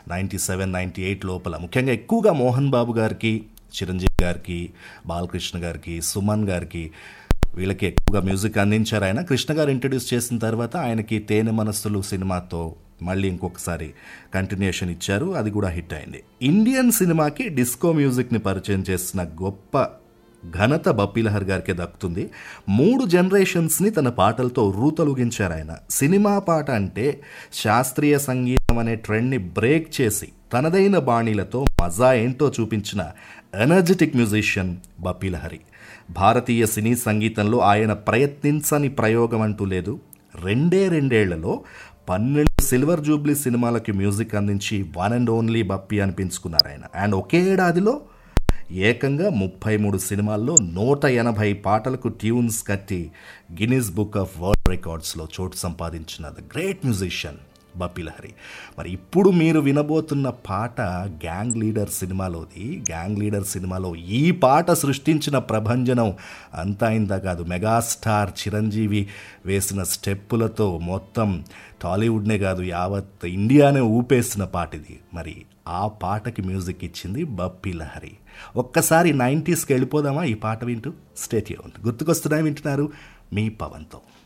ninety seven ninety eight లోపల ముఖ్యంగా ఎక్కువగా మోహన్ బాబు గారికి చిరంజీవి గారికి బాలకృష్ణ గారికి సుమన్ గారికి వీళ్ళకి ఎక్కువగా మ్యూజిక్ అందించారు ఆయన కృష్ణ గారు ఇంట్రడ్యూస్ చేసిన తర్వాత ఆయనకి తేనె మనస్సులు సినిమాతో మళ్ళీ ఇంకొకసారి కంటిన్యూషన్ ఇచ్చారు అది కూడా హిట్ అయింది ఇండియన్ సినిమాకి డిస్కో మ్యూజిక్ని పరిచయం చేసిన గొప్ప ఘనత బప్పీలహర్ గారికి దక్కుతుంది మూడు జనరేషన్స్ని తన పాటలతో రూతలుగించారు ఆయన సినిమా పాట అంటే శాస్త్రీయ సంగీతం అనే ట్రెండ్ని బ్రేక్ చేసి తనదైన బాణీలతో మజా ఏంటో చూపించిన ఎనర్జెటిక్ మ్యూజిషియన్ బప్పీలహరి భారతీయ సినీ సంగీతంలో ఆయన ప్రయత్నించని ప్రయోగం అంటూ లేదు రెండే రెండేళ్లలో పన్నెండు సిల్వర్ జూబ్లీ సినిమాలకి మ్యూజిక్ అందించి వన్ అండ్ ఓన్లీ బప్పి అనిపించుకున్నారు ఆయన అండ్ ఒకే ఏడాదిలో ఏకంగా ముప్పై మూడు సినిమాల్లో నూట ఎనభై పాటలకు ట్యూన్స్ కట్టి గిన్నీస్ బుక్ ఆఫ్ వరల్డ్ రికార్డ్స్లో చోటు సంపాదించిన ద గ్రేట్ మ్యూజిషియన్ బప్పిలహరి మరి ఇప్పుడు మీరు వినబోతున్న పాట గ్యాంగ్ లీడర్ సినిమాలోది గ్యాంగ్ లీడర్ సినిమాలో ఈ పాట సృష్టించిన ప్రభంజనం అంతా ఇంత కాదు మెగాస్టార్ చిరంజీవి వేసిన స్టెప్పులతో మొత్తం టాలీవుడ్నే కాదు యావత్ ఇండియానే ఊపేసిన పాట ఇది మరి ఆ పాటకి మ్యూజిక్ ఇచ్చింది బప్పి లహరి ఒక్కసారి నైంటీస్కి వెళ్ళిపోదామా ఈ పాట వింటూ స్టేట్ గుర్తుకొస్తున్నాయి వింటున్నారు మీ పవన్తో